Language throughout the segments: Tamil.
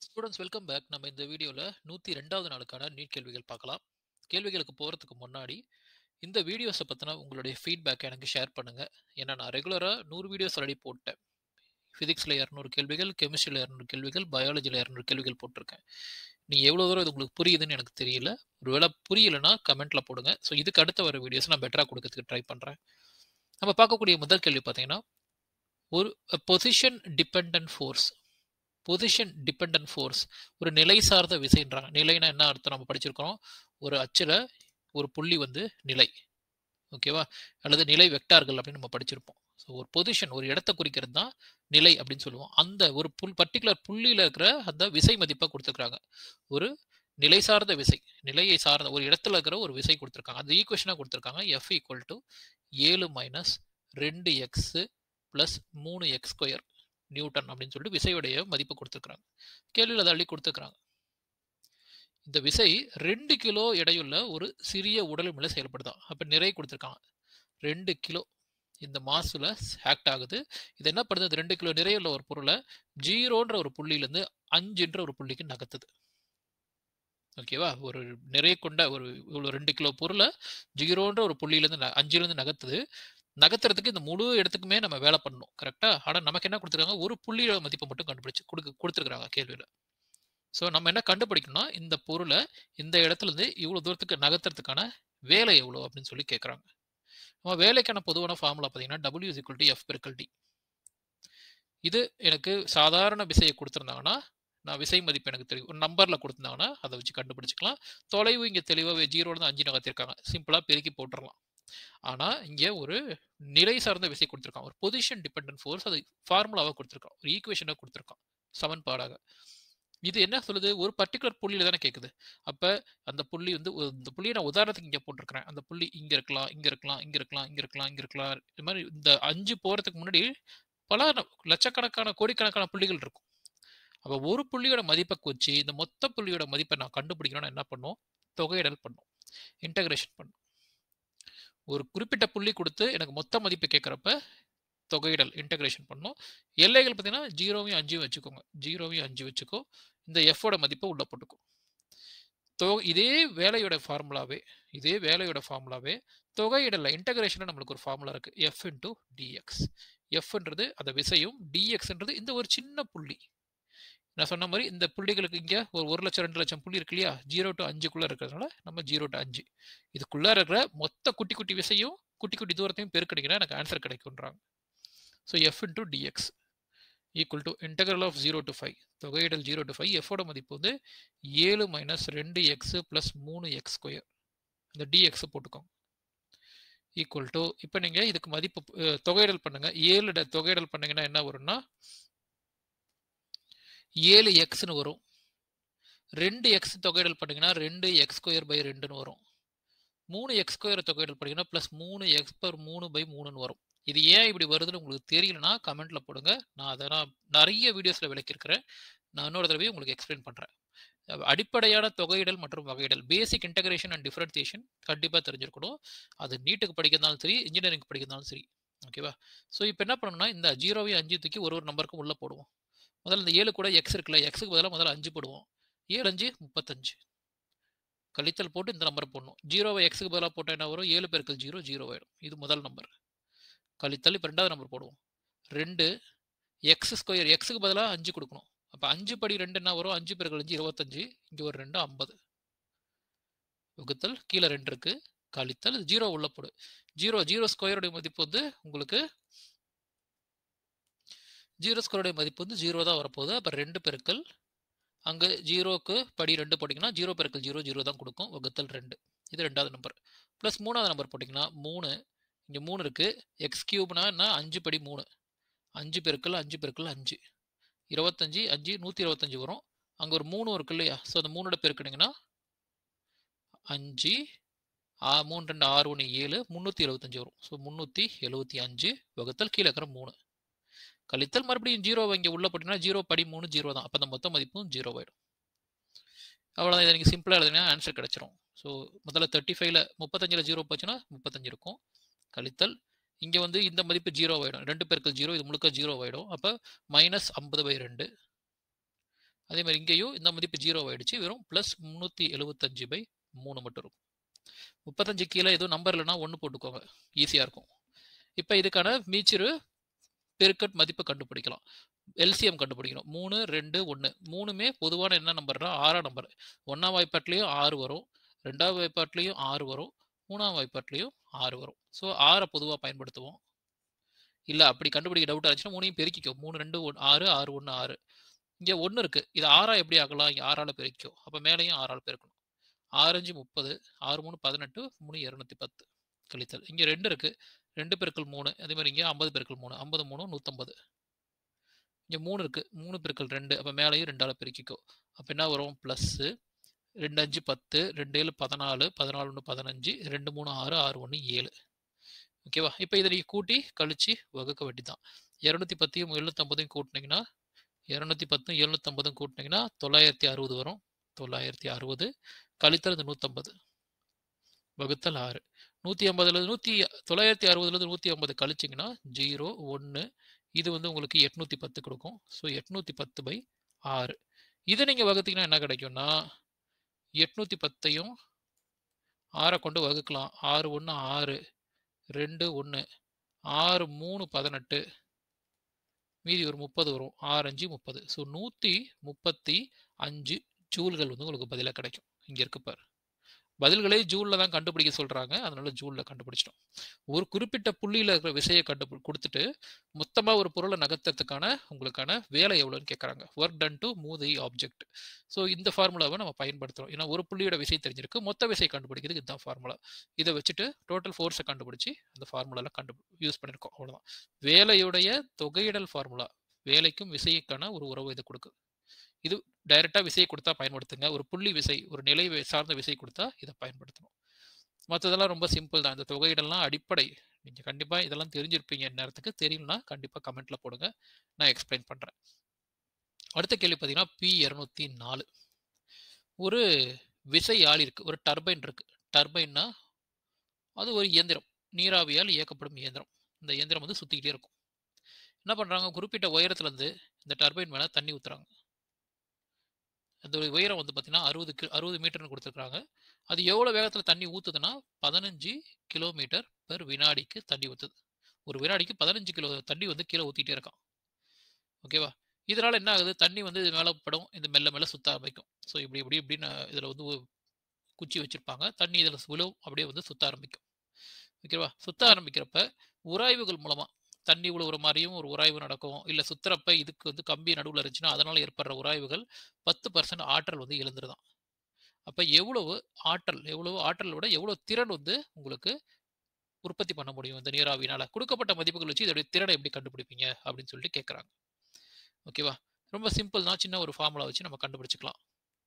ஸ்டூடெண்ட்ஸ் வெல்கம் பேக் நம்ம இந்த வீடியோவில் நூற்றி ரெண்டாவது நாளுக்கான நீட் கேள்விகள் பார்க்கலாம் கேள்விகளுக்கு போகிறதுக்கு முன்னாடி இந்த வீடியோஸை பற்றின உங்களுடைய ஃபீட்பேக் எனக்கு ஷேர் பண்ணுங்கள் ஏன்னா நான் ரெகுலராக நூறு வீடியோஸ் ஆல்ரெடி போட்டேன் ஃபிசிக்ஸில் இரநூறு கேள்விகள் கெமிஸ்ட்ரியில் இரநூறு கேள்விகள் பயாலஜியில் இரநூறு கேள்விகள் போட்டிருக்கேன் நீங்கள் எவ்வளோ தூரம் இது உங்களுக்கு புரியுதுன்னு எனக்கு தெரியல ஒருவேளை புரியலைன்னா கமெண்ட்டில் போடுங்க ஸோ இதுக்கு அடுத்த வர வீடியோஸ் நான் பெட்டராக கொடுக்கறதுக்கு ட்ரை பண்ணுறேன் நம்ம பார்க்கக்கூடிய முதல் கேள்வி பார்த்தீங்கன்னா ஒரு position depend force position depend force ஒரு நிலை சார்ந்த விசைன்றாங்க நிலைனா என்ன அர்த்தம் நம்ம படிச்சிருக்கிறோம் ஒரு அச்சில் ஒரு புள்ளி வந்து நிலை ஓகேவா அல்லது நிலை வெக்டார்கள் அப்படின்னு நம்ம படிச்சிருப்போம் ஸோ ஒரு பொசிஷன் ஒரு இடத்த குறிக்கிறது தான் நிலை அப்படின்னு சொல்லுவோம் அந்த ஒரு புல் பர்டிகுலர் புள்ளியில் இருக்கிற அந்த விசை மதிப்பை கொடுத்துருக்குறாங்க ஒரு நிலை சார்ந்த விசை நிலையை சார்ந்த ஒரு இடத்துல இருக்கிற ஒரு விசை கொடுத்துருக்காங்க அந்த ஈக்குவேஷனாக கொடுத்துருக்காங்க எஃப் ஈக்குவல் டு ஏழு மைனஸ் ரெண்டு எக்ஸு ப்ளஸ் மூணு எக்ஸ் ஸ்கொயர் நியூட்டன் அப்படின்னு சொல்லிட்டு விசையுடைய மதிப்பு கொடுத்துருக்குறாங்க கேள்வியில் அதை அள்ளி கொடுத்துருக்குறாங்க இந்த விசை ரெண்டு கிலோ எடையுள்ள ஒரு சிறிய உடல் மேலே செயல்படுதான் அப்போ நிறை கொடுத்துருக்காங்க ரெண்டு கிலோ இந்த மாசுல ஆக்ட் ஆகுது இது என்ன பண்ணுது அது ரெண்டு கிலோ நிறையுள்ள ஒரு பொருளை ஜீரோன்ற ஒரு புள்ளியிலேருந்து அஞ்சுன்ற ஒரு புள்ளிக்கு நகர்த்துது ஓகேவா ஒரு நிறைய கொண்ட ஒரு இவ்வளோ ரெண்டு கிலோ பொருளை ஜீரோன்ற ஒரு புள்ளியிலேருந்து அஞ்சுலேருந்து நகர்த்துது நகர்த்துறதுக்கு இந்த முழு இடத்துக்குமே நம்ம வேலை பண்ணணும் கரெக்டா ஆனால் நமக்கு என்ன கொடுத்துருக்காங்க ஒரு புள்ளியோட மதிப்பை மட்டும் கண்டுபிடிச்சு கொடுக்க கொடுத்துருக்காங்க கேள்வியில் ஸோ நம்ம என்ன கண்டுபிடிக்கணும்னா இந்த பொருளை இந்த இடத்துல இருந்து இவ்வளோ தூரத்துக்கு நகர்த்துறதுக்கான வேலை எவ்வளோ அப்படின்னு சொல்லி கேட்குறாங்க நம்ம வேலைக்கான பொதுவான ஃபார்முலா பார்த்தீங்கன்னா டபிள்யூ இஸ் டி எஃப் பெருக்கல் டி இது எனக்கு சாதாரண விசையை கொடுத்துருந்தாங்கன்னா நான் விசை மதிப்பு எனக்கு தெரியும் ஒரு நம்பரில் கொடுத்துருந்தாங்கன்னா அதை வச்சு கண்டுபிடிச்சிக்கலாம் தொலைவு இங்கே தெளிவாக ஜீரோலேருந்து அஞ்சு நகர்த்திருக்காங்க சிம்பிளாக பெருக்கி போட்டுடலாம் ஆனால் இங்கே ஒரு நிலை சார்ந்த விசை கொடுத்துருக்கான் ஒரு பொசிஷன் டிபெண்ட் ஃபோர்ஸ் அது ஃபார்முலாவாக கொடுத்துருக்கான் ஒரு ஈக்குவேஷனாக கொடுத்துருக்கான் சமன்பாடாக இது என்ன சொல்லுது ஒரு பர்டிகுலர் புள்ளியில தானே கேட்குது அப்போ அந்த புள்ளி வந்து இந்த புள்ளியை நான் உதாரணத்துக்கு இங்கே போட்டிருக்கிறேன் அந்த புள்ளி இங்கே இருக்கலாம் இங்கே இருக்கலாம் இங்கே இருக்கலாம் இங்கே இருக்கலாம் இங்கே இருக்கலாம் இது மாதிரி இந்த அஞ்சு போகிறதுக்கு முன்னாடி பல லட்சக்கணக்கான கோடிக்கணக்கான புள்ளிகள் இருக்கும் அப்போ ஒரு புள்ளியோட மதிப்பை வச்சு இந்த மொத்த புள்ளியோட மதிப்பை நான் கண்டுபிடிக்கணும்னா என்ன பண்ணும் தொகையிடல் பண்ணும் இன்டகிரேஷன் பண்ணும் ஒரு குறிப்பிட்ட புள்ளி கொடுத்து எனக்கு மொத்த மதிப்பு கேட்குறப்ப தொகையிடல் இன்டகிரேஷன் பண்ணும் எல்லைகள் பார்த்தீங்கன்னா ஜீரோவையும் அஞ்சையும் வச்சுக்கோங்க ஜீரோவையும் அஞ்சு வச்சுக்கோ இந்த எஃபோட மதிப்பை உள்ள போட்டுக்கும் தொ இதே வேலையோட ஃபார்முலாவே இதே வேலையோட ஃபார்முலாவே தொகையிடல இன்டகிரேஷனில் நம்மளுக்கு ஒரு ஃபார்முலா இருக்குது எஃப் இன்டூ டிஎக்ஸ் எஃப்ன்றது அந்த விசையும் டிஎக்ஸ்ன்றது இந்த ஒரு சின்ன புள்ளி நான் சொன்ன மாதிரி இந்த புள்ளிகளுக்கு இங்கே ஒரு ஒரு லட்சம் ரெண்டு லட்சம் புள்ளி இருக்கு இல்லையா ஜீரோ டு அஞ்சுக்குள்ளே இருக்கிறதுனால நம்ம ஜீரோ டு அஞ்சு இதுக்குள்ளே இருக்கிற மொத்த குட்டி குட்டி விசையும் குட்டி குட்டி தூரத்தையும் பெருக்கடிங்கன்னா எனக்கு ஆன்சர் கிடைக்குன்றாங்க so F into DX equal to integral of zero to five தொகையிடல் ஜீரோ டு ஃபைவ் எஃபோட மதிப்பு வந்து ஏழு மைனஸ் ரெண்டு எக்ஸு ப்ளஸ் மூணு எக்ஸ் ஸ்கொயர் இந்த டிஎக்ஸை போட்டுக்கோங்க ஈக்குவல் டு இப்போ நீங்கள் இதுக்கு மதிப்பு தொகையிடல் பண்ணுங்கள் ஏழு தொகையிடல் பண்ணீங்கன்னா என்ன வரும்னா ஏழு எக்ஸ்னு வரும் ரெண்டு எக்ஸ் தொகையிடல் பண்ணிங்கன்னா ரெண்டு எக்ஸ் ஸ்கொயர் பை ரெண்டுன்னு வரும் மூணு எக்ஸ் ஸ்கொயர் தொகையிடல் பண்ணிங்கன்னா ப்ளஸ் மூணு எக்ஸ் பர் மூணு பை மூணுன்னு வரும் இது ஏன் இப்படி வருதுன்னு உங்களுக்கு தெரியலனா கமெண்ட்டில் போடுங்க நான் அதை நான் நிறைய வீடியோஸில் விளக்கியிருக்கிறேன் நான் இன்னொரு தடவை உங்களுக்கு எக்ஸ்பிளைன் பண்ணுறேன் அடிப்படையான தொகையிடல் மற்றும் வகையிடல் பேசிக் இன்டகிரேஷன் அண்ட் டிஃபரன்சியேஷன் கண்டிப்பாக தெரிஞ்சிருக்கணும் அது நீட்டுக்கு படிக்கிறதாலும் சரி இன்ஜினியரிங் படிக்கிறதாலும் சரி ஓகேவா ஸோ இப்போ என்ன பண்ணணும்னா இந்த ஜீரோவையும் அஞ்சு தூக்கி ஒரு ஒரு நம்பருக்கும் உள்ளே போடுவோம் முதல்ல இந்த ஏழு கூட எக்ஸ் இருக்குல்ல எக்ஸுக்கு பதிலாக முதல்ல அஞ்சு போடுவோம் ஏழு அஞ்சு முப்பத்தஞ்சு கழித்தல் போட்டு இந்த நம்பர் போடணும் ஜீரோவை எக்ஸுக்கு பதிலாக போட்டால் என்ன வரும் ஏழு பெருக்கள் ஜீரோ ஜீரோ ஆகிடும் இது முதல் நம்பர் கழித்தல் இப்போ ரெண்டாவது நம்பர் போடுவோம் ரெண்டு எக்ஸ் ஸ்கொயர் எக்ஸுக்கு பதிலாக அஞ்சு கொடுக்கணும் அப்போ அஞ்சு படி ரெண்டு என்ன வரும் அஞ்சு பெருக்கள் அஞ்சு இருபத்தஞ்சு இங்கே ஒரு ரெண்டு ஐம்பது வகுத்தல் கீழே ரெண்டு இருக்கு கழித்தல் ஜீரோ உள்ள போடு ஜீரோ ஜீரோ ஸ்கொயருடைய மதிப்பு வந்து உங்களுக்கு ஜீரோ ஸ்கொயருடைய மதிப்பு வந்து ஜீரோ தான் வரப்போகுது அப்போ ரெண்டு பெருக்கள் அங்கே ஜீரோக்கு படி ரெண்டு போட்டிங்கன்னா ஜீரோ பெருக்கள் ஜீரோ ஜீரோ தான் கொடுக்கும் வகுத்தல் ரெண்டு இது ரெண்டாவது நம்பர் ப்ளஸ் மூணாவது நம்பர் போட்டிங்கன்னா மூணு இங்கே மூணு இருக்குது எக்ஸ் கியூப்னா என்ன அஞ்சு படி மூணு அஞ்சு பெருக்கள் அஞ்சு பெருக்கள் அஞ்சு இருபத்தஞ்சி அஞ்சு நூற்றி இருபத்தஞ்சி வரும் அங்கே ஒரு மூணு இருக்கு இல்லையா ஸோ அந்த மூணோட பெருக்கினீங்கன்னா அஞ்சு ஆ மூணு ரெண்டு ஆறு ஒன்று ஏழு முந்நூற்றி எழுபத்தஞ்சி வரும் ஸோ முந்நூற்றி எழுபத்தி அஞ்சு வகுத்தல் கீழே இருக்கிற மூணு கழித்தல் மறுபடியும் ஜீரோ இங்கே உள்ள போட்டிங்கன்னா ஜீரோ படி மூணு ஜீரோ தான் அப்போ அந்த மொத்த மதிப்பும் ஜீரோ ஆகிடும் அவ்வளோதான் இதை நீங்கள் சிம்பிளாக எழுதுனா ஆன்சர் கிடச்சிரும் ஸோ முதல்ல தேர்ட்டி ஃபைவ்ல முப்பத்தஞ்சில் ஜீரோ போச்சுன்னா முப்பத்தஞ்சு இருக்கும் கழித்தல் இங்கே வந்து இந்த மதிப்பு ஜீரோ ஆகிடும் ரெண்டு பேருக்கு ஜீரோ இது முழுக்க ஜீரோ ஆகிடும் அப்போ மைனஸ் ஐம்பது பை ரெண்டு அதே மாதிரி இங்கேயும் இந்த மதிப்பு ஜீரோ ஆயிடுச்சு வெறும் ப்ளஸ் முந்நூற்றி எழுபத்தஞ்சு பை மூணு மட்டும் இருக்கும் முப்பத்தஞ்சு கீழே எதுவும் நம்பர் இல்லைன்னா ஒன்று போட்டுக்கோங்க ஈஸியாக இருக்கும் இப்போ இதுக்கான மீச்சிறு பெருக்கட் மதிப்பை கண்டுபிடிக்கலாம் எல்சிஎம் கண்டுபிடிக்கணும் மூணு ரெண்டு ஒன்று மூணுமே பொதுவான என்ன நம்பர்னா ஆறாம் நம்பர் ஒன்றாம் வாய்ப்பாட்லேயும் ஆறு வரும் ரெண்டாவது வாய்ப்பாட்லேயும் ஆறு வரும் மூணாம் வாய்ப்பாட்லேயும் ஆறு வரும் ஸோ ஆறை பொதுவாக பயன்படுத்துவோம் இல்லை அப்படி கண்டுபிடிக்க டவுட் ஆச்சுன்னா மூணையும் பெருக்கிக்கோ மூணு ரெண்டு ஒன்று ஆறு ஆறு ஒன்று ஆறு இங்கே ஒன்று இருக்குது இது ஆறா எப்படி ஆகலாம் இங்கே ஆறால் பெருக்கிக்கோ அப்போ மேலேயும் ஆறால் பெருக்கணும் ஆறஞ்சு முப்பது ஆறு மூணு பதினெட்டு மூணு இரநூத்தி பத்து கழித்தல் இங்கே ரெண்டு இருக்குது ரெண்டு பெருக்கள் மூணு அதே மாதிரி இங்கே ஐம்பது பெருக்கள் மூணு ஐம்பது மூணு நூற்றம்பது இங்கே மூணு இருக்குது மூணு பெருக்கள் ரெண்டு அப்போ மேலேயும் ரெண்டால் பெருக்கிக்கோ அப்போ என்ன வரும் ப்ளஸ்ஸு ரெண்டு அஞ்சு பத்து ரெண்டு ஏழு பதினாலு பதினாலு ஒன்று பதினஞ்சு ரெண்டு மூணு ஆறு ஆறு ஒன்று ஏழு ஓகேவா இப்போ இதை நீங்கள் கூட்டி கழிச்சு வகுக்க வேண்டி தான் இரநூத்தி பத்தையும் எழுநூற்றம்பதையும் கூட்டினீங்கன்னா இரநூத்தி பத்தும் எழுநூற்றம்பதும் கூட்டினீங்கன்னா தொள்ளாயிரத்தி அறுபது வரும் தொள்ளாயிரத்தி அறுபது கழித்தல் இந்த நூற்றம்பது வகுத்தல் ஆறு நூற்றி ஐம்பதுலேருந்து நூற்றி தொள்ளாயிரத்தி அறுபதுலேருந்து நூற்றி ஐம்பது கழிச்சிங்கன்னா ஜீரோ ஒன்று இது வந்து உங்களுக்கு எட்நூற்றி பத்து கொடுக்கும் ஸோ எட்நூற்றி பத்து பை ஆறு இதை நீங்கள் வகுத்தீங்கன்னா என்ன கிடைக்கும்னா எட்நூற்றி பத்தையும் ஆறை கொண்டு வகுக்கலாம் ஆறு ஒன்று ஆறு ரெண்டு ஒன்று ஆறு மூணு பதினெட்டு மீதி ஒரு முப்பது வரும் ஆறு அஞ்சு முப்பது ஸோ நூற்றி முப்பத்தி அஞ்சு ஜூல்கள் வந்து உங்களுக்கு பதிலாக கிடைக்கும் இங்கே இருக்கு பாரு பதில்களே ஜூலில் தான் கண்டுபிடிக்க சொல்கிறாங்க அதனால ஜூலில் கண்டுபிடிச்சிட்டோம் ஒரு குறிப்பிட்ட புள்ளியில் இருக்கிற விசையை கண்டு கொடுத்துட்டு மொத்தமாக ஒரு பொருளை நகர்த்துறதுக்கான உங்களுக்கான வேலை எவ்வளோன்னு கேட்குறாங்க work done to move the object so இந்த ஃபார்முலாவை நம்ம பயன்படுத்துகிறோம் ஏன்னா ஒரு புள்ளியோட விசை தெரிஞ்சிருக்கு மொத்த விசை கண்டுபிடிக்கிறதுக்கு இதுதான் ஃபார்முலா இதை வச்சுட்டு டோட்டல் ஃபோர்ஸை கண்டுபிடிச்சி அந்த ஃபார்முலாவில் கண்டு யூஸ் பண்ணியிருக்கோம் அவ்வளோதான் வேலையுடைய தொகையிடல் ஃபார்முலா வேலைக்கும் விசைக்கான ஒரு உறவு இது கொடுக்குது இது டைரெக்டாக விசையை கொடுத்தா பயன்படுத்துங்க ஒரு புள்ளி விசை ஒரு நிலை சார்ந்த விசை கொடுத்தா இதை பயன்படுத்தணும் மற்றதெல்லாம் ரொம்ப சிம்பிள் தான் இந்த தொகையிடலாம் அடிப்படை நீங்கள் கண்டிப்பாக இதெல்லாம் தெரிஞ்சிருப்பீங்க நேரத்துக்கு தெரியலனா கண்டிப்பாக கமெண்ட்டில் போடுங்க நான் எக்ஸ்பிளைன் பண்ணுறேன் அடுத்த கேள்வி பார்த்தீங்கன்னா பி இரநூத்தி நாலு ஒரு விசை ஆள் இருக்குது ஒரு டர்பைன் இருக்குது டர்பைன்னா அது ஒரு இயந்திரம் நீராவியால் இயக்கப்படும் இயந்திரம் இந்த இயந்திரம் வந்து சுற்றிக்கிட்டே இருக்கும் என்ன பண்ணுறாங்க குறிப்பிட்ட உயரத்துலேருந்து இந்த டர்பைன் மேலே தண்ணி ஊற்றுறாங்க அந்த உயரம் வந்து பார்த்தீங்கன்னா அறுபது கி அறுபது மீட்டர்னு கொடுத்துருக்காங்க அது எவ்வளோ வேகத்தில் தண்ணி ஊற்றுதுன்னா பதினஞ்சு கிலோமீட்டர் பெர் வினாடிக்கு தண்ணி ஊற்றுது ஒரு வினாடிக்கு பதினஞ்சு கிலோ தண்ணி வந்து கீழே ஊற்றிட்டே இருக்கான் ஓகேவா இதனால் என்ன ஆகுது தண்ணி வந்து இது மேலே படும் இது மெல்ல மெல்ல சுத்த ஆரம்பிக்கும் ஸோ இப்படி இப்படி இப்படின்னு இதில் வந்து குச்சி வச்சுருப்பாங்க தண்ணி இதில் விழும் அப்படியே வந்து சுத்த ஆரம்பிக்கும் ஓகேவா சுத்த ஆரம்பிக்கிறப்ப உராய்வுகள் மூலமாக தண்ணி விழுவுற மாதிரியும் ஒரு உராய்வு நடக்கும் இல்லை சுத்துறப்ப இதுக்கு வந்து கம்பி நடுவில் இருந்துச்சுன்னா அதனால் ஏற்படுற உராய்வுகள் பத்து பர்சன்ட் ஆற்றல் வந்து இழந்துருதான் அப்போ எவ்வளவு ஆற்றல் எவ்வளவு ஆற்றல் விட எவ்வளோ திறன் வந்து உங்களுக்கு உற்பத்தி பண்ண முடியும் இந்த நீராவினால கொடுக்கப்பட்ட மதிப்புகள் வச்சு இதோடைய திறனை எப்படி கண்டுபிடிப்பீங்க அப்படின்னு சொல்லிட்டு கேட்குறாங்க ஓகேவா ரொம்ப சிம்பிள் தான் சின்ன ஒரு ஃபார்முலா வச்சு நம்ம கண்டுபிடிச்சிக்கலாம்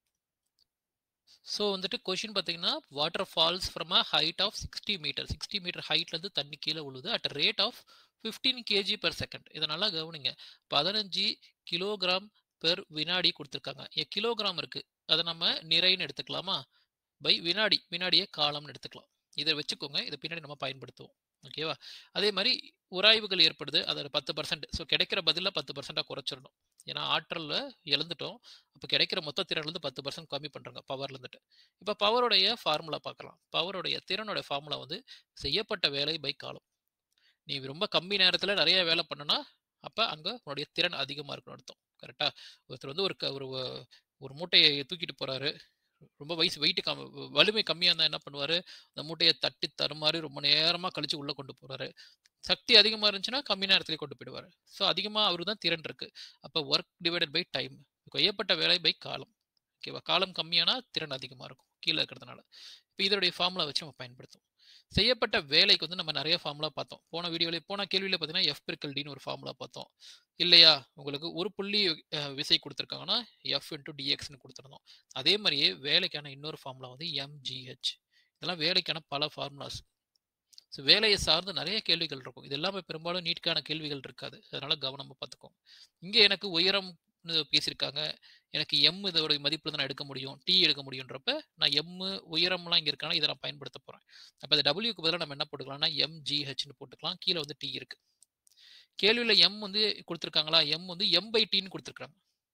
ஸோ வந்துட்டு கொஷின் பார்த்தீங்கன்னா water falls from a height of sixty metre sixty metre ஹைட்லேருந்து தண்ணி கீழே விழுது at rate of fifteen KG per second இதை நல்லா கவனிங்க பதினஞ்சு கிலோகிராம் பெர் வினாடி கொடுத்துருக்காங்க ஏ கிலோகிராம் இருக்குது அதை நம்ம நிறைன்னு எடுத்துக்கலாமா பை வினாடி வினாடியே காலம்னு எடுத்துக்கலாம் இதை வச்சுக்கோங்க இதை பின்னாடி நம்ம பயன்படுத்துவோம் ஓகேவா அதே மாதிரி உராய்வுகள் ஏற்படுது அதில் பத்து பர்சன்ட் ஸோ கிடைக்கிற பதிலில் பத்து பர்சன்டாக குறைச்சிடணும் ஏன்னா ஆற்றலில் இழந்துட்டோம் அப்போ கிடைக்கிற மொத்த திறன்லேருந்து பத்து பர்சன்ட் கம்மி பண்ணுறாங்க பவர்லேருந்துட்டு இப்போ பவருடைய ஃபார்முலா பார்க்கலாம் பவருடைய திறனுடைய ஃபார்முலா வந்து செய்யப்பட்ட வேலை பை காலம் நீ ரொம்ப கம்மி நேரத்தில் நிறைய வேலை பண்ணனா அப்போ அங்கே உன்னுடைய திறன் அதிகமாக இருக்கணும் அர்த்தம் கரெக்டாக ஒருத்தர் வந்து ஒரு ஒரு ஒரு மூட்டையை தூக்கிட்டு போகிறாரு ரொம்ப வயசு வெயிட்டு கம் வலிமை கம்மியாக இருந்தால் என்ன பண்ணுவார் அந்த மூட்டையை தட்டி தருமாறி ரொம்ப நேரமாக கழிச்சு உள்ளே கொண்டு போகிறாரு சக்தி அதிகமாக இருந்துச்சுன்னா கம்மி நேரத்திலே கொண்டு போயிடுவார் ஸோ அதிகமாக அவரு தான் திறன் இருக்குது அப்போ ஒர்க் டிவைடட் பை டைம் கொய்யப்பட்ட வேலை பை காலம் ஓகேவா காலம் கம்மியானா திறன் அதிகமாக இருக்கும் கீழே இருக்கிறதுனால இப்போ இதனுடைய ஃபார்முலா வச்சு நம்ம பயன்படுத்தும் செய்யப்பட்ட வேலைக்கு வந்து நம்ம நிறைய ஃபார்முலா பார்த்தோம் போன வீடியோவில் போன கேள்வியில் பார்த்தீங்கன்னா எஃப் பெருக்கல் டின்னு ஒரு ஃபார்முலா பார்த்தோம் இல்லையா உங்களுக்கு ஒரு புள்ளி விசை கொடுத்துருக்காங்கன்னா எஃப் இன்ட்டு டிஎக்ஸ்னு கொடுத்துருந்தோம் அதே மாதிரியே வேலைக்கான இன்னொரு ஃபார்முலா வந்து எம்ஜிஹெச் இதெல்லாம் வேலைக்கான பல ஃபார்முலாஸ் ஸோ வேலையை சார்ந்து நிறைய கேள்விகள் இருக்கும் இது எல்லாமே பெரும்பாலும் நீட்கான கேள்விகள் இருக்காது அதனால கவனமாக பார்த்துக்கோங்க இங்கே எனக்கு உயரம் பேசியிருக்காங்க எனக்கு எம் இதோட மதிப்பில் தான் நான் எடுக்க முடியும் டி எடுக்க முடியுன்றப்ப நான் எம் உயரம்லாம் இங்கே இருக்கானா இதை நான் பயன்படுத்த போகிறேன் அப்போ இந்த டபிள்யூக்கு பதிலாக நம்ம என்ன போட்டுக்கலாம்னா எம்ஜிஹெச்னு போட்டுக்கலாம் கீழே வந்து டி இருக்கு கேள்வியில் எம் வந்து கொடுத்துருக்காங்களா எம் வந்து எம் பை டின்னு கொடுத்துருக்காங்க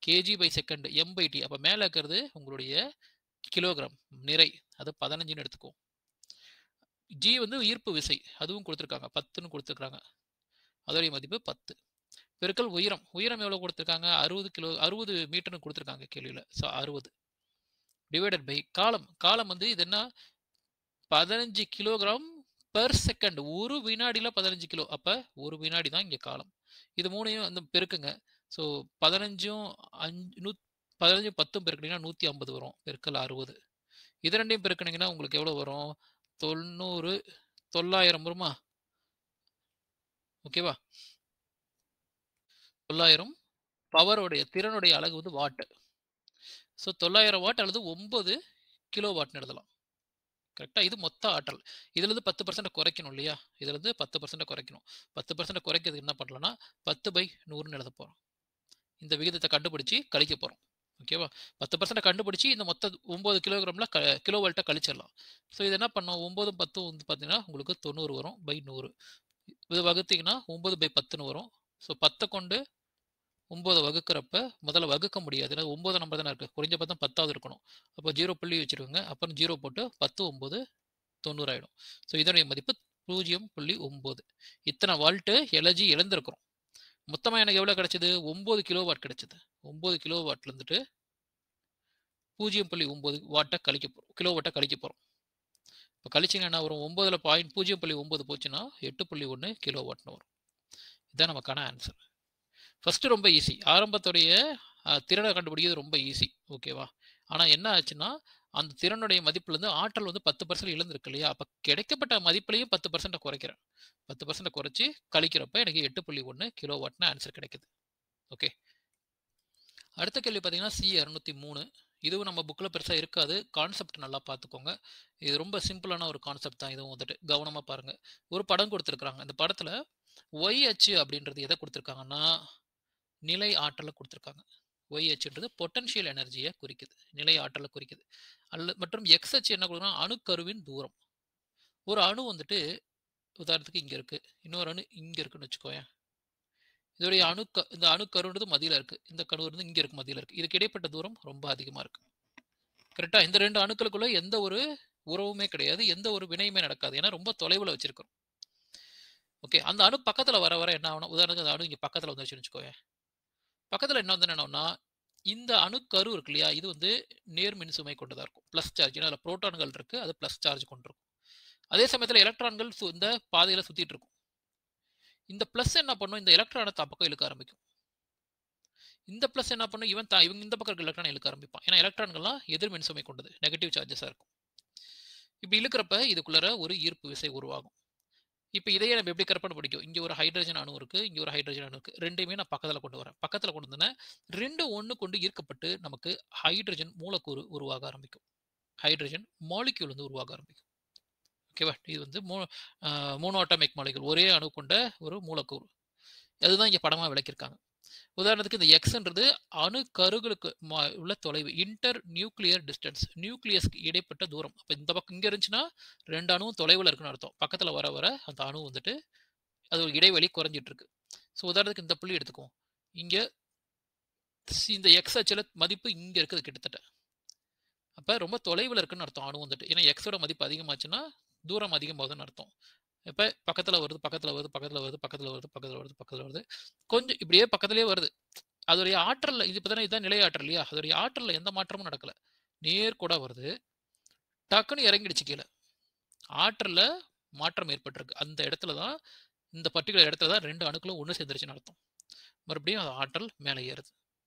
KG by second M by T அப்போ மேலே இருக்கிறது உங்களுடைய கிலோகிராம் நிறை அது பதினஞ்சுன்னு எடுத்துக்கோ ஜி வந்து ஈர்ப்பு விசை அதுவும் கொடுத்துருக்காங்க பத்துன்னு கொடுத்துருக்காங்க அதோடைய மதிப்பு பத்து பெருக்கல் உயரம் உயரம் எவ்வளோ கொடுத்துருக்காங்க அறுபது கிலோ அறுபது மீட்டர்னு கொடுத்துருக்காங்க கேள்வியில் ஸோ அறுபது டிவைடட் பை காலம் காலம் வந்து இது என்ன பதினஞ்சு கிலோகிராம் பெர் செகண்ட் ஒரு வினாடியில் பதினஞ்சு கிலோ அப்போ ஒரு வினாடி தான் இங்கே காலம் இது மூணையும் வந்து பெருக்குங்க ஸோ பதினஞ்சும் அஞ்சு நூ பதினஞ்சும் பத்தும் பெருக்குனீங்கன்னா நூற்றி ஐம்பது வரும் பெருக்கல் அறுபது இது ரெண்டையும் பெருக்குனீங்கன்னா உங்களுக்கு எவ்வளோ வரும் தொண்ணூறு தொள்ளாயிரம் வருமா ஓகேவா தொள்ளாயிரம் பவருடைய திறனுடைய அலகு வந்து வாட்டு ஸோ தொள்ளாயிரம் வாட் அல்லது ஒன்பது கிலோ வாட்னு எழுதலாம் கரெக்டாக இது மொத்த ஆற்றல் இதுலேருந்து பத்து பர்சன்ட் குறைக்கணும் இல்லையா இதுலேருந்து பத்து பர்சன்ட் குறைக்கணும் பத்து பர்சன்ட் குறைக்கிறதுக்கு என்ன பண்ணலாம்னா பத்து பை நூறுன்னு எழுத போகிறோம் இந்த விகிதத்தை கண்டுபிடிச்சி கழிக்க போகிறோம் ஓகேவா பத்து பர்சன்ட் கண்டுபிடிச்சி இந்த மொத்த ஒம்பது கிலோகிராமில் க கிலோ வால்ட்டை கழிச்சிடலாம் ஸோ இது என்ன பண்ணோம் ஒம்பதும் பத்தும் வந்து பார்த்தீங்கன்னா உங்களுக்கு தொண்ணூறு வரும் பை நூறு இது வகுத்தீங்கன்னா ஒம்பது பை பத்துன்னு வரும் ஸோ பத்தை கொண்டு ஒம்பதை வகுக்கிறப்ப முதல்ல வகுக்க முடியாது ஏன்னா ஒம்பது நம்பர் தானே இருக்குது குறைஞ்ச பத்தம் பத்தாவது இருக்கணும் அப்போ ஜீரோ புள்ளி வச்சுருக்கோங்க அப்புறம் ஜீரோ போட்டு பத்து ஒம்பது தொண்ணூறாயிடும் ஸோ இதனுடைய மதிப்பு பூஜ்ஜியம் புள்ளி ஒம்பது இத்தனை வால்ட்டு எலர்ஜி இழந்திருக்கிறோம் மொத்தமாக எனக்கு எவ்வளோ கிடைச்சது ஒம்பது கிலோ வாட் கிடைச்சது ஒம்பது கிலோ வாட்ல இருந்துட்டு பூஜ்ஜியம் புள்ளி ஒம்பது வாட்டை கழிக்க போகிறோம் கிலோ வாட்டை கழிக்க போகிறோம் இப்போ கழிச்சிங்கன்னா என்ன வரும் ஒம்பதில் பாயிண்ட் பூஜ்ஜியம் புள்ளி ஒம்பது போச்சுன்னா எட்டு புள்ளி ஒன்று கிலோ வாட்னு வரும் இதுதான் நமக்கான ஆன்சர் ஃபஸ்ட்டு ரொம்ப ஈஸி ஆரம்பத்துடைய திறனை கண்டுபிடிக்கிறது ரொம்ப ஈஸி ஓகேவா ஆனால் என்ன ஆச்சுன்னா அந்த திறனுடைய மதிப்புலேருந்து ஆற்றல் வந்து பத்து பர்சன்ட் இழந்திருக்கு இல்லையா அப்போ கிடைக்கப்பட்ட மதிப்புலையும் பத்து பர்சன்ட்டை குறைக்கிறேன் பத்து பர்சன்ட்டை குறைச்சி கழிக்கிறப்ப எனக்கு எட்டு புள்ளி ஒன்று கிலோ வாட்னு ஆன்சர் கிடைக்குது ஓகே அடுத்த கேள்வி பார்த்தீங்கன்னா சி இரநூத்தி மூணு இதுவும் நம்ம புக்கில் பெருசாக இருக்காது கான்செப்ட் நல்லா பார்த்துக்கோங்க இது ரொம்ப சிம்பிளான ஒரு கான்செப்ட் தான் இதுவும் வந்துட்டு கவனமாக பாருங்கள் ஒரு படம் கொடுத்துருக்குறாங்க இந்த படத்தில் ஒய் அச்சு அப்படின்றது எதை கொடுத்துருக்காங்கன்னா நிலை ஆற்றலை கொடுத்துருக்காங்க ஒய் அச்சுன்றது பொட்டன்ஷியல் எனர்ஜியை குறிக்குது நிலை ஆற்றலை குறிக்குது அல்ல மற்றும் எக்ஸ் அச்சு என்ன கொடுக்குறோம் அணுக்கருவின் தூரம் ஒரு அணு வந்துட்டு உதாரணத்துக்கு இங்கே இருக்குது இன்னொரு அணு இங்கே இருக்குன்னு வச்சுக்கோயேன் இதோடைய அணுக்க இந்த அணுக்கருன்றது மதியில் இருக்குது இந்த கரு வந்து இங்கே இருக்கு மதியில் இருக்குது இதுக்கு இடைப்பட்ட தூரம் ரொம்ப அதிகமாக இருக்குது கரெக்டாக இந்த ரெண்டு அணுக்களுக்குள்ள எந்த ஒரு உறவுமே கிடையாது எந்த ஒரு வினையுமே நடக்காது ஏன்னா ரொம்ப தொலைவில் வச்சிருக்கிறோம் ஓகே அந்த அணு பக்கத்தில் வர வர என்ன ஆகணும் உதாரணத்துக்கு அந்த அணு இங்கே பக்கத்தில் வந்துச்சு வச்சுக்கோயேன் பக்கத்தில் என்ன வந்து என்னன்னா இந்த அணுக்கரு இருக்கு இல்லையா இது வந்து நேர் மின் சுமை கொண்டதாக இருக்கும் ப்ளஸ் சார்ஜ் ஏன்னா அதில் ப்ரோட்டான்கள் இருக்குது அது ப்ளஸ் சார்ஜ் கொண்டிருக்கும் அதே சமயத்தில் எலக்ட்ரான்கள் இந்த பாதையில் சுற்றிட்டு இருக்கும் இந்த ப்ளஸ் என்ன பண்ணும் இந்த எலக்ட்ரானை பக்கம் இழுக்க ஆரம்பிக்கும் இந்த ப்ளஸ் என்ன பண்ணும் இவன் தான் இவங்க இந்த பக்கம் இருக்க எலக்ட்ரான் இழுக்க ஆரம்பிப்பான் ஏன்னா எலக்ட்ரான்கள்லாம் எதிர் மின் சுமை கொண்டது நெகட்டிவ் சார்ஜஸாக இருக்கும் இப்படி இழுக்கிறப்ப இதுக்குள்ளார ஒரு ஈர்ப்பு விசை உருவாகும் இப்போ இதையே நம்ம எப்படி கற்பனை பிடிக்கும் இங்கே ஒரு ஹைட்ரஜன் அணு இருக்குது இங்கே ஒரு ஹைட்ரஜன் அணு இருக்குது ரெண்டையுமே நான் பக்கத்தில் கொண்டு வரேன் பக்கத்தில் கொண்டு வந்தேன்னா ரெண்டு ஒன்று கொண்டு ஈர்க்கப்பட்டு நமக்கு ஹைட்ரஜன் மூலக்கூறு உருவாக ஆரம்பிக்கும் ஹைட்ரஜன் மாலிக்யூல் வந்து உருவாக ஆரம்பிக்கும் ஓகேவா இது வந்து மோ மோனோட்டாமிக் மாலிகூல் ஒரே அணு கொண்ட ஒரு மூலக்கூறு அதுதான் இங்கே படமாக விளக்கியிருக்காங்க உதாரணத்துக்கு இந்த எக்ஸ்ன்றது அணு கருகளுக்கு உள்ள தொலைவு இன்டர் நியூக்ளியர் டிஸ்டன்ஸ் நியூக்ளியஸ்க்கு இடைப்பட்ட தூரம் அப்போ இந்த பக்கம் இங்கே இருந்துச்சுன்னா ரெண்டு அணுவும் தொலைவில் இருக்குன்னு அர்த்தம் பக்கத்தில் வர வர அந்த அணு வந்துட்டு அது ஒரு இடைவெளி குறைஞ்சிட்டு இருக்கு ஸோ உதாரணத்துக்கு இந்த புள்ளி எடுத்துக்குவோம் இங்கே இந்த எக்ஸ் அச்சில் மதிப்பு இங்கே இருக்குது கிட்டத்தட்ட அப்போ ரொம்ப தொலைவில் இருக்குன்னு அர்த்தம் அணு வந்துட்டு ஏன்னா எக்ஸோட மதிப்பு அதிகமாச்சுன்னா தூரம் அதிகமாகுதுன்னு அர்த்தம் இப்போ பக்கத்தில் வருது பக்கத்தில் வருது பக்கத்தில் வருது பக்கத்தில் வருது பக்கத்தில் வருது பக்கத்தில் வருது கொஞ்சம் இப்படியே பக்கத்துலேயே வருது அதோடைய ஆற்றலில் இது இப்போ இதுதான் நிலை ஆற்றல் இல்லையா அதோடைய ஆற்றலில் எந்த மாற்றமும் நடக்கலை நேர்கூட வருது டக்குன்னு இறங்கிடுச்சு கீழே ஆற்றலில் மாற்றம் ஏற்பட்டிருக்கு அந்த இடத்துல தான் இந்த பர்டிகுலர் இடத்துல தான் ரெண்டு அணுக்களும் ஒன்று சேர்ந்துருச்சுன்னு அர்த்தம் மறுபடியும் அது ஆற்றல் மேலே ஏறுது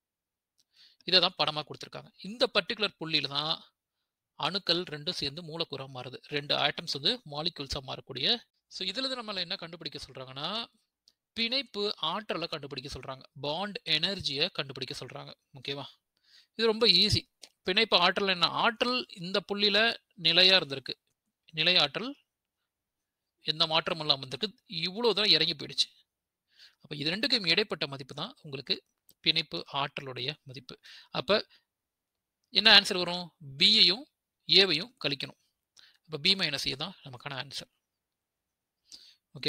இதை தான் படமாக கொடுத்துருக்காங்க இந்த பர்டிகுலர் புள்ளியில் தான் அணுக்கள் ரெண்டும் சேர்ந்து மூலக்கூறாக மாறுது ரெண்டு ஆட்டம்ஸ் வந்து மாலிகுல்ஸாக மாறக்கூடிய ஸோ இதில் நம்மளை என்ன கண்டுபிடிக்க சொல்கிறாங்கன்னா பிணைப்பு ஆற்றலை கண்டுபிடிக்க சொல்கிறாங்க பாண்ட் எனர்ஜியை கண்டுபிடிக்க சொல்கிறாங்க ஓகேவா இது ரொம்ப ஈஸி பிணைப்பு ஆற்றல் என்ன ஆற்றல் இந்த புள்ளியில் நிலையாக இருந்திருக்கு நிலை ஆற்றல் எந்த மாற்றமும் இல்லாமல் இருந்திருக்கு இவ்வளோ தான் இறங்கி போயிடுச்சு அப்போ இது ரெண்டுக்கும் இடைப்பட்ட மதிப்பு தான் உங்களுக்கு பிணைப்பு ஆற்றலுடைய மதிப்பு அப்போ என்ன ஆன்சர் வரும் பியையும் ஏவையும் கழிக்கணும் அப்போ பி மைனஸ் ஏ தான் நமக்கான ஆன்சர் ஓகேவா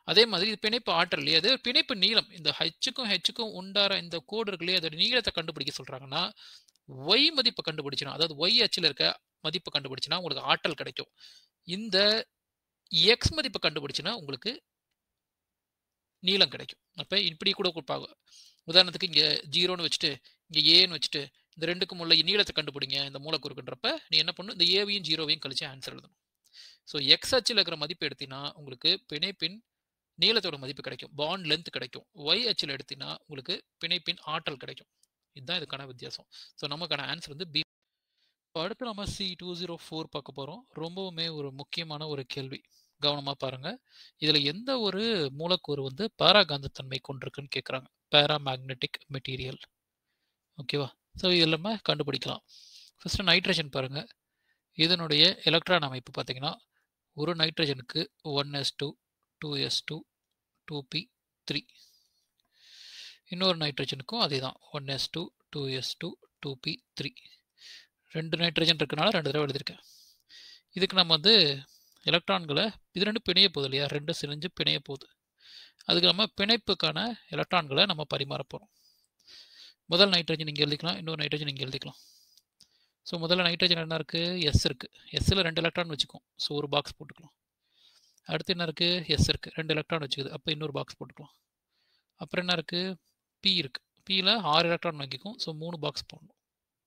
அதே மாதிரி இது பிணைப்பு ஆற்றல் இல்லையா அது பிணைப்பு நீளம் இந்த ஹெச்சுக்கும் ஹெச்சுக்கும் உண்டார இந்த கோடு இருக்கு இல்லையா அதோட நீளத்தை கண்டுபிடிக்க சொல்றாங்கன்னா ஒய் மதிப்பை கண்டுபிடிச்சினா அதாவது ஒய் அச்சில் இருக்க மதிப்பை கண்டுபிடிச்சினா உங்களுக்கு ஆற்றல் கிடைக்கும் இந்த எக்ஸ் மதிப்பை கண்டுபிடிச்சினா உங்களுக்கு நீளம் கிடைக்கும் அப்போ இப்படி கூட கொடுப்பாங்க உதாரணத்துக்கு இங்கே ஜீரோன்னு வச்சுட்டு இங்கே ஏன்னு வச்சுட்டு இந்த ரெண்டுக்கும் உள்ள நீளத்தை கண்டுபிடிங்க இந்த மூலக்கூறுக்குன்றப்ப நீ என்ன பண்ணணும் இந்த ஏவையும் ஜீரோவையும் கழிச்சு ஆன்சர் எழுதணும் ஸோ எக்ஸ் அச்சில் இருக்கிற மதிப்பு எடுத்தீங்கன்னா உங்களுக்கு பிணைப்பின் நீளத்தோட மதிப்பு கிடைக்கும் பாண்ட் லென்த் கிடைக்கும் ஒய் அச்சில் எடுத்தீங்கன்னா உங்களுக்கு பிணைப்பின் ஆற்றல் கிடைக்கும் இதுதான் இதுக்கான வித்தியாசம் ஸோ நமக்கான ஆன்சர் வந்து பி அடுத்து நம்ம சி டூ ஜீரோ ஃபோர் பார்க்க போகிறோம் ரொம்பவுமே ஒரு முக்கியமான ஒரு கேள்வி கவனமாக பாருங்க இதில் எந்த ஒரு மூலக்கூறு வந்து பாராகாந்தத்தன்மை கொண்டிருக்குன்னு கேட்குறாங்க பேராமேக்னெட்டிக் மெட்டீரியல் ஓகேவா ஸோ இது எல்லாமே கண்டுபிடிக்கலாம் ஃபஸ்ட்டு நைட்ரஜன் பாருங்கள் இதனுடைய எலக்ட்ரான் அமைப்பு பார்த்தீங்கன்னா ஒரு நைட்ரஜனுக்கு one S two two S two two P three இன்னொரு நைட்ரஜனுக்கும் அதே தான் one S two two S two two P three ரெண்டு நைட்ரஜன் இருக்கனால ரெண்டு தடவை எழுதியிருக்கேன் இதுக்கு நம்ம வந்து எலக்ட்ரான்களை இது ரெண்டு பிணைய போகுது இல்லையா ரெண்டு சிரிஞ்சு பிணைய போகுது அதுக்கு நம்ம பிணைப்புக்கான எலக்ட்ரான்களை நம்ம பரிமாற போகிறோம் முதல் நைட்ரஜன் இங்கே எழுதிக்கலாம் இன்னொரு நைட்ரஜன் இங்கே எழுதிக்கலாம் ஸோ முதல்ல நைட்ரஜன் என்ன இருக்குது எஸ் இருக்குது எஸ்ஸில் ரெண்டு எலக்ட்ரான் வச்சுக்கும் ஸோ ஒரு பாக்ஸ் போட்டுக்கலாம் அடுத்து என்ன இருக்குது எஸ் இருக்குது ரெண்டு எலக்ட்ரான் வச்சுக்குது அப்போ இன்னொரு பாக்ஸ் போட்டுக்கலாம் அப்புறம் என்ன இருக்குது பி இருக்குது பியில் ஆறு எலக்ட்ரான் வாங்கிக்கும் ஸோ மூணு பாக்ஸ் போடணும்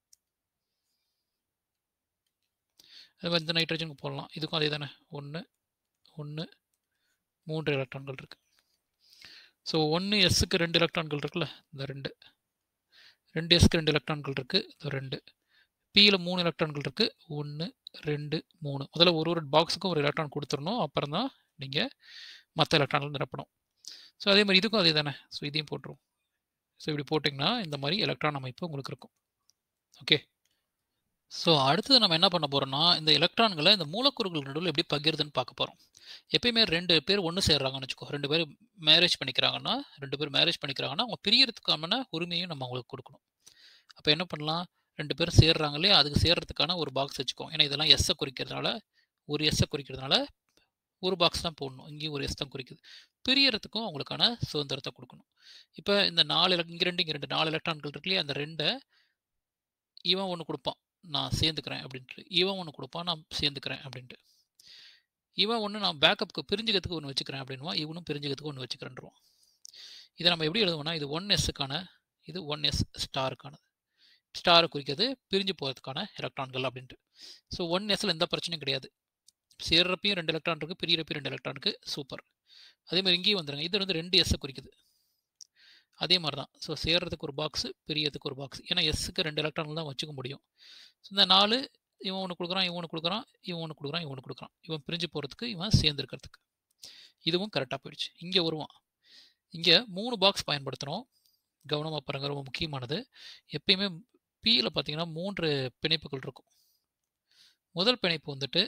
அது மாதிரி இந்த நைட்ரஜனுக்கு போடலாம் இதுக்கும் அதே தானே ஒன்று ஒன்று மூன்று எலக்ட்ரான்கள் இருக்குது ஸோ ஒன்று எஸ்ஸுக்கு ரெண்டு எலக்ட்ரான்கள் இருக்குல்ல இந்த ரெண்டு ரெண்டு எஸ்க்கு ரெண்டு எலக்ட்ரான்கள் இருக்குது இந்த ரெண்டு பியில் மூணு எலக்ட்ரான்கள் இருக்குது ஒன்று ரெண்டு மூணு முதல்ல ஒரு ஒரு பாக்ஸுக்கும் ஒரு எலக்ட்ரான் கொடுத்துடணும் அப்புறம் தான் நீங்கள் மற்ற எலக்ட்ரான்கள் நிரப்பணும் ஸோ அதே மாதிரி இதுக்கும் அதே தானே ஸோ இதையும் போட்டுருவோம் ஸோ இப்படி போட்டிங்கன்னா இந்த மாதிரி எலக்ட்ரான் அமைப்பு உங்களுக்கு இருக்கும் ஓகே ஸோ அடுத்தது நம்ம என்ன பண்ண போகிறோம்னா இந்த எலக்ட்ரான்களை இந்த மூலக்கூறுகள் நடுவில் எப்படி பகிர்துன்னு பார்க்க போகிறோம் எப்பயுமே ரெண்டு பேர் ஒன்று சேர்றாங்கன்னு வச்சுக்கோ ரெண்டு பேர் மேரேஜ் பண்ணிக்கிறாங்கன்னா ரெண்டு பேர் மேரேஜ் பண்ணிக்கிறாங்கன்னா அவங்க பிரியறதுக்கான உரிமையும் நம்ம அவங்களுக்கு கொடுக்கணும் அப்போ என்ன பண்ணலாம் ரெண்டு பேரும் சேர்றாங்களே அதுக்கு சேர்றதுக்கான ஒரு பாக்ஸ் வச்சுக்கோம் ஏன்னா இதெல்லாம் எஸ்ஸை குறிக்கிறதுனால ஒரு எஸ்ஸை குறிக்கிறதுனால ஒரு பாக்ஸ் தான் போடணும் இங்கேயும் ஒரு எஸ் தான் குறிக்குது பிரியறதுக்கும் அவங்களுக்கான சுதந்திரத்தை கொடுக்கணும் இப்போ இந்த நாலு இங்கே ரெண்டு இங்கே ரெண்டு நாலு எலக்ட்ரான்கள் இருக்கு இல்லையா அந்த ரெண்டை இவன் ஒன்று கொடுப்பான் நான் சேர்ந்துக்கிறேன் அப்படின்ட்டு இவன் ஒன்று கொடுப்பான் நான் சேர்ந்துக்கிறேன் அப்படின்ட்டு இவன் ஒன்று நான் பேக்கப்புக்கு பிரிஞ்சுக்கிறதுக்கு ஒன்று வச்சுக்கிறேன் அப்படின்வான் இவனும் பிரிஞ்சுக்கிறதுக்கு ஒன்று வச்சுக்கிறேன்ருவான் இதை நம்ம எப்படி எழுதுவோம்னா இது ஒன் எஸ்ஸுக்கான இது ஒன் எஸ் ஸ்டாருக்கானது ஸ்டாரை குறிக்கிறது பிரிஞ்சு போகிறதுக்கான எலக்ட்ரான்கள் அப்படின்ட்டு ஸோ ஒன் எஸ்ஸில் எந்த பிரச்சனையும் கிடையாது சேர்றப்பையும் ரெண்டு எலக்ட்ரான் இருக்குது பிரியறப்பையும் ரெண்டு எலக்ட்ரான் இருக்குது சூப்பர் அதே மாதிரி இங்கேயும் வந்துடுங்க இது வந்து ரெண்டு எஸ்ஸை குறிக்குது அதே மாதிரி தான் ஸோ சேர்றதுக்கு ஒரு பாக்ஸு பிரியறதுக்கு ஒரு பாக்ஸ் ஏன்னா எஸ்ஸுக்கு ரெண்டு எலக்ட்ரான்கள் தான் வச்சுக்க முடியும் ஸோ இந்த நாலு இவன் ஒன்று கொடுக்குறான் இவன் ஒன்று கொடுக்குறான் இவன் ஒன்று கொடுக்குறான் இவன் ஒன்று கொடுக்குறான் இவன் பிரிஞ்சு போகிறதுக்கு இவன் சேர்ந்துருக்கிறதுக்கு இதுவும் கரெக்டாக போயிடுச்சு இங்கே வருவான் இங்கே மூணு பாக்ஸ் பயன்படுத்துகிறோம் கவனமாக பாருங்க ரொம்ப முக்கியமானது எப்பயுமே பியில் பார்த்தீங்கன்னா மூன்று பிணைப்புகள் இருக்கும் முதல் பிணைப்பு வந்துட்டு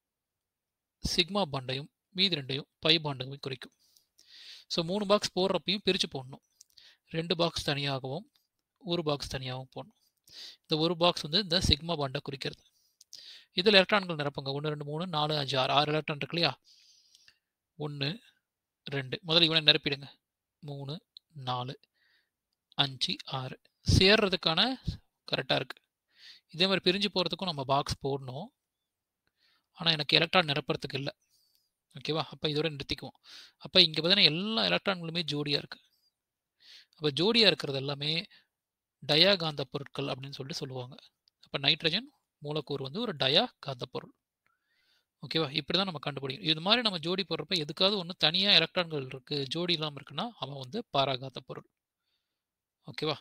சிக்மா பாண்டையும் மீதி ரெண்டையும் பை பாண்டையும் குறிக்கும் ஸோ மூணு பாக்ஸ் போடுறப்பையும் பிரித்து போடணும் ரெண்டு பாக்ஸ் தனியாகவும் ஒரு பாக்ஸ் தனியாகவும் போடணும் இந்த ஒரு பாக்ஸ் வந்து இந்த சிக்மா பாண்டை குறிக்கிறது இதில் எலக்ட்ரான்கள் நிரப்புங்க ஒன்று ரெண்டு மூணு நாலு அஞ்சு ஆறு ஆறு எலக்ட்ரான் இருக்கு இல்லையா ஒன்று ரெண்டு முதல்ல இவனை நிரப்பிடுங்க மூணு நாலு அஞ்சு ஆறு சேர்றதுக்கான கரெக்டாக இருக்குது இதே மாதிரி பிரிஞ்சு போகிறதுக்கும் நம்ம பாக்ஸ் போடணும் ஆனால் எனக்கு எலக்ட்ரான் நிரப்புறதுக்கு இல்லை ஓகேவா அப்போ இதோட நிறுத்திக்குவோம் அப்போ இங்கே பார்த்தீங்கன்னா எல்லா எலக்ட்ரான்களுமே ஜோடியாக இருக்குது அப்போ ஜோடியாக இருக்கிறது எல்லாமே டயாகாந்த பொருட்கள் அப்படின்னு சொல்லிட்டு சொல்லுவாங்க அப்போ நைட்ரஜன் மூலக்கூறு வந்து ஒரு டயா காந்த பொருள் ஓகேவா இப்படி தான் நம்ம கண்டுபிடிக்கணும் இது மாதிரி நம்ம ஜோடி போடுறப்ப எதுக்காவது ஒன்று தனியாக எலக்ட்ரான்கள் இருக்குது ஜோடி இல்லாமல் இருக்குன்னா அவன் வந்து பாராகாந்த பொருள் ஓகேவா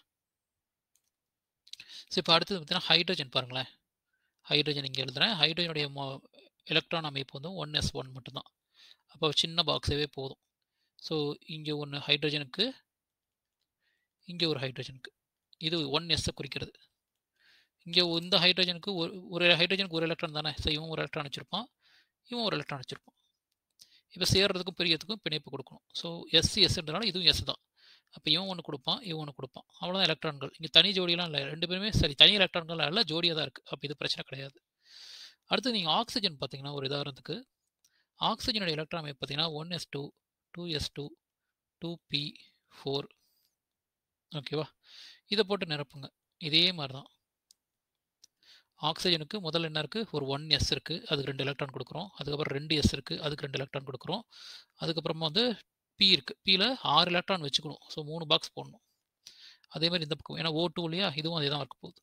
ஸோ இப்போ அடுத்தது பார்த்தீங்கன்னா ஹைட்ரஜன் பாருங்களேன் ஹைட்ரஜன் இங்கே எழுதுகிறேன் ஹைட்ரஜனுடைய எலக்ட்ரான் அமைப்பு வந்து ஒன் எஸ் ஒன் மட்டும்தான் அப்போ சின்ன பாக்ஸாகவே போதும் ஸோ இங்கே ஒன்று ஹைட்ரஜனுக்கு இங்கே ஒரு ஹைட்ரஜனுக்கு இது ஒன் எஸ்ஸை குறிக்கிறது இங்கே இந்த ஹைட்ரஜனுக்கு ஒரு ஒரு ஹைட்ரஜனுக்கு ஒரு எலக்ட்ரான் தானே ஸோ இவன் ஒரு எலக்ட்ரான் வச்சுருப்பான் இவன் ஒரு எலக்ட்ரான் வச்சுருப்பான் இப்போ சேர்றதுக்கும் பெரியதுக்கும் பிணைப்பு கொடுக்கணும் ஸோ எஸ் எஸ்ன்றனால இதுவும் எஸ் தான் அப்போ இவன் ஒன்று கொடுப்பான் இவன் ஒன்று கொடுப்பான் அவ்வளோதான் எலக்ட்ரான்கள் இங்கே தனி ஜோடியெலாம் இல்லை ரெண்டு பேருமே சரி தனி எலக்ட்ரான்கள் இல்லை ஜோடியாக தான் இருக்குது அப்போ இது பிரச்சனை கிடையாது அடுத்து நீங்கள் ஆக்சிஜன் பார்த்தீங்கன்னா ஒரு உதாரணத்துக்கு ஆக்சிஜனோட எலக்ட்ரான் அமைப்பு பார்த்தீங்கன்னா one S two two S two two P four ஓகேவா இதை போட்டு நிரப்புங்க இதே மாதிரி தான் ஆக்சிஜனுக்கு முதல்ல என்ன இருக்குது ஒரு ஒன் எஸ் இருக்குது அதுக்கு ரெண்டு எலக்ட்ரான் கொடுக்குறோம் அதுக்கப்புறம் ரெண்டு எஸ் இருக்குது அதுக்கு ரெண்டு எலக்ட்ரான் கொடுக்குறோம் அதுக்கப்புறமா வந்து பி இருக்குது பியில் ஆறு எலக்ட்ரான் வச்சுக்கணும் ஸோ மூணு பாக்ஸ் போடணும் அதே மாதிரி இந்த பக்கம் ஏன்னா ஓ டூ இல்லையா இதுவும் அதே தான் இருக்க போகுது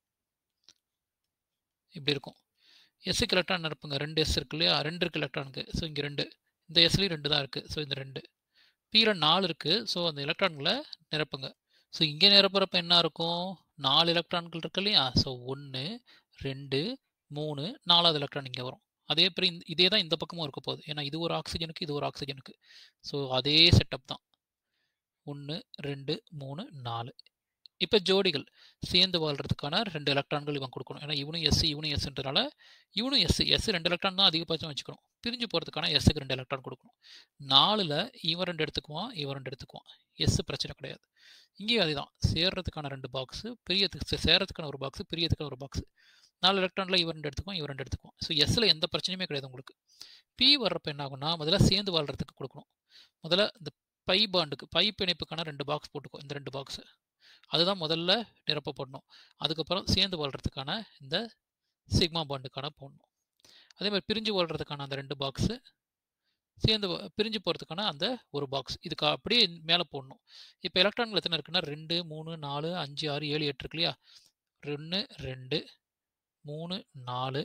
இப்படி இருக்கும் எஸ்ஸுக்கு எலக்ட்ரான் நிரப்புங்க ரெண்டு எஸ் இருக்கு இல்லையா ரெண்டு இருக்குது எலக்ட்ரானுக்கு ஸோ இங்கே ரெண்டு இந்த எஸ்லேயும் ரெண்டு தான் இருக்குது ஸோ இந்த ரெண்டு பியில் நாலு இருக்குது ஸோ அந்த எலக்ட்ரான்களை நிரப்புங்க ஸோ இங்கே நிரப்புறப்ப என்ன இருக்கும் நாலு எலக்ட்ரான்கள் இருக்கு இல்லையா ஸோ ஒன்று ரெண்டு மூணு நாலாவது எலக்ட்ரான் இங்கே வரும் அதே மாதிரி இந்த இதே தான் இந்த பக்கமும் இருக்க போகுது ஏன்னா இது ஒரு ஆக்சிஜனுக்கு இது ஒரு ஆக்சிஜனுக்கு ஸோ அதே செட்டப் தான் ஒன்று ரெண்டு மூணு நாலு இப்போ ஜோடிகள் சேர்ந்து வாழ்றதுக்கான ரெண்டு எலக்ட்ரான்கள் இவன் கொடுக்கணும் ஏன்னா இவனும் எஸ் இவனும் எஸ்ன்றனால இவனும் எஸ் எஸ் ரெண்டு எலக்ட்ரான் தான் அதிகபட்சம் வச்சுக்கணும் பிரிஞ்சு போகிறதுக்கான எஸ்ஸுக்கு ரெண்டு எலக்ட்ரான் கொடுக்கணும் நாலில் இவன் ரெண்டு எடுத்துக்குவான் இவன் ரெண்டு எடுத்துக்குவான் எஸ் பிரச்சனை கிடையாது இங்கேயும் அதே தான் சேர்றதுக்கான ரெண்டு பாக்ஸு பிரியத்துக்கு சேர்றதுக்கான ஒரு பாக்ஸு பிரியத்துக்கான ஒரு பாக்ஸு நாலு எலக்ட்ரானில் இவன் ரெண்டு எடுத்துக்குவோம் இவன் ரெண்டு எடுத்துக்குவோம் ஸோ எஸ்ஸில் எந்த பிரச்சனையுமே கிடையாது உங்களுக்கு பி வர்றப்ப என்ன ஆகும்னா முதல்ல சேர்ந்து வாழ்றதுக்கு கொடுக்கணும் முதல்ல இந்த பை பாண்டுக்கு பை பிணைப்புக்கான ரெண்டு பாக்ஸ் போட்டுக்கோ இந்த ரெண்டு பாக்ஸு அதுதான் முதல்ல நிரப்பப்படணும் அதுக்கப்புறம் சேர்ந்து வாழ்கிறதுக்கான இந்த சிக்மா பாண்டுக்கான போடணும் அதே மாதிரி பிரிஞ்சு வாழ்கிறதுக்கான அந்த ரெண்டு பாக்ஸு சேர்ந்து பிரிஞ்சு போகிறதுக்கான அந்த ஒரு பாக்ஸ் இதுக்கு அப்படியே மேலே போடணும் இப்போ எலக்ட்ரான்கள் எத்தனை இருக்குன்னா ரெண்டு மூணு நாலு அஞ்சு ஆறு ஏழு எட்டு இருக்கு இல்லையா ரெண்டு ரெண்டு மூணு நாலு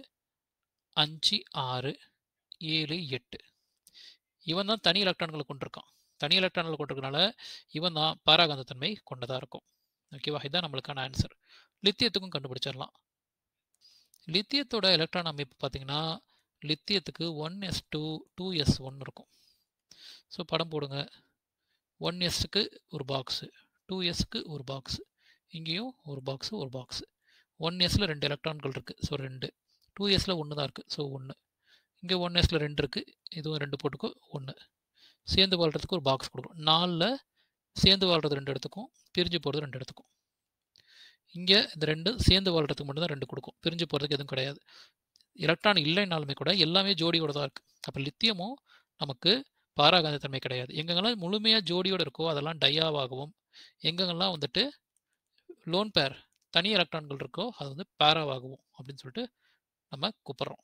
அஞ்சு ஆறு ஏழு எட்டு இவன் தான் தனி எலக்ட்ரான்களை கொண்டிருக்கான் தனி எலக்ட்ரான்களை கொண்டிருக்கனால இவன் தான் பாராகாந்தத்தன்மை கொண்டதாக இருக்கும் ஓகேவா இதுதான் நம்மளுக்கான ஆன்சர் லித்தியத்துக்கும் கண்டுபிடிச்சிடலாம் லித்தியத்தோட எலக்ட்ரான் அமைப்பு பார்த்தீங்கன்னா லித்தியத்துக்கு one S two two S one இருக்கும் ஸோ படம் போடுங்க ஒன் எஸ்க்கு ஒரு பாக்ஸு டூ எஸ்க்கு ஒரு பாக்ஸு இங்கேயும் ஒரு பாக்ஸு ஒரு பாக்ஸு ஒன் எஸ்ஸில் ரெண்டு எலக்ட்ரான்கள் இருக்குது ஸோ ரெண்டு டூ எஸ்ஸில் ஒன்று தான் இருக்குது ஸோ ஒன்று இங்கே ஒன் எஸ்ஸில் ரெண்டு இருக்குது இதுவும் ரெண்டு போட்டுக்கோ ஒன்று சேர்ந்து வாழ்கிறதுக்கு ஒரு பாக்ஸ் கொடுக்கும் நாலில் சேர்ந்து வாழ்கிறது ரெண்டு எடுத்துக்கும் பிரிஞ்சு போகிறது ரெண்டு எடுத்துக்கும் இங்கே இந்த ரெண்டு சேர்ந்து வாழ்கிறதுக்கு மட்டும்தான் ரெண்டு கொடுக்கும் பிரிஞ்சு போகிறதுக்கு எதுவும் கிடையாது எலக்ட்ரான் இல்லைனாலுமே கூட எல்லாமே ஜோடியோட தான் இருக்குது அப்போ லித்தியமும் நமக்கு பாராகாந்தத்தன்மை கிடையாது எங்கெங்கெல்லாம் முழுமையாக ஜோடியோடு இருக்கோ அதெல்லாம் டையாவாகவும் எங்கெங்கெல்லாம் வந்துட்டு லோன் பேர் தனி எலக்ட்ரான்கள் இருக்கோ அது வந்து பேராவாகவும் அப்படின்னு சொல்லிட்டு நம்ம கூப்பிட்றோம்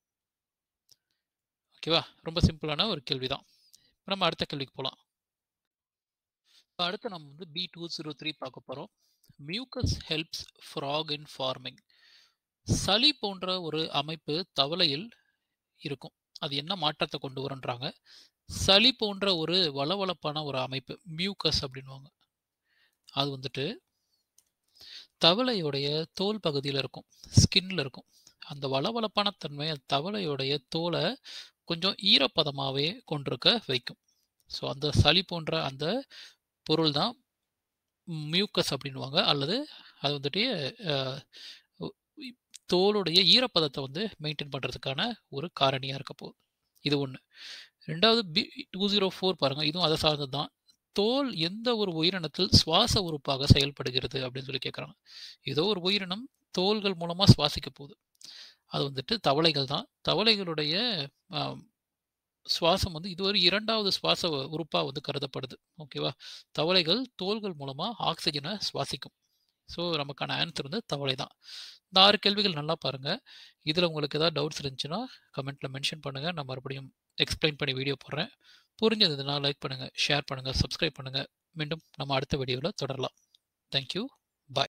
ஓகேவா ரொம்ப சிம்பிளான ஒரு கேள்வி தான் நம்ம அடுத்த கேள்விக்கு போகலாம் இப்போ அடுத்து நம்ம வந்து பி டூ ஜீரோ த்ரீ பார்க்க போகிறோம் mucus helps frog in forming சளி போன்ற ஒரு அமைப்பு தவளையில் இருக்கும் அது என்ன மாற்றத்தை கொண்டு வரும்ன்றாங்க சளி போன்ற ஒரு வளவளப்பான ஒரு அமைப்பு மியூக்கஸ் அப்படின்வாங்க அது வந்துட்டு தவளையுடைய தோல் பகுதியில் இருக்கும் ஸ்கின்ல இருக்கும் அந்த வளவளப்பான தன்மை அந்த தவளையுடைய தோலை கொஞ்சம் ஈரப்பதமாகவே கொண்டிருக்க வைக்கும் ஸோ அந்த சளி போன்ற அந்த பொருள் தான் மியூக்கஸ் அப்படின்வாங்க அல்லது அது வந்துட்டு தோலுடைய ஈரப்பதத்தை வந்து மெயின்டைன் பண்ணுறதுக்கான ஒரு காரணியாக இருக்க போகுது இது ஒன்று ரெண்டாவது பி டூ ஜீரோ ஃபோர் பாருங்கள் இதுவும் அதை சார்ந்தது தான் தோல் எந்த ஒரு உயிரினத்தில் சுவாச உறுப்பாக செயல்படுகிறது அப்படின்னு சொல்லி கேட்குறாங்க ஏதோ ஒரு உயிரினம் தோள்கள் மூலமாக சுவாசிக்க போகுது அது வந்துட்டு தவளைகள் தான் தவளைகளுடைய சுவாசம் வந்து இது ஒரு இரண்டாவது சுவாச உறுப்பாக வந்து கருதப்படுது ஓகேவா தவளைகள் தோள்கள் மூலமாக ஆக்சிஜனை சுவாசிக்கும் ஸோ நமக்கான ஆன்சர் வந்து தவளை தான் இந்த ஆறு கேள்விகள் நல்லா பாருங்கள் இதில் உங்களுக்கு ஏதாவது டவுட்ஸ் இருந்துச்சுன்னா கமெண்ட்டில் மென்ஷன் பண்ணுங்கள் நான் மறுபடியும் எக்ஸ்பிளைன் பண்ணி வீடியோ போடுறேன் புரிஞ்சதுன்னா லைக் பண்ணுங்கள் ஷேர் பண்ணுங்கள் சப்ஸ்கிரைப் பண்ணுங்கள் மீண்டும் நம்ம அடுத்த வீடியோவில் தொடரலாம் தேங்க்யூ பாய்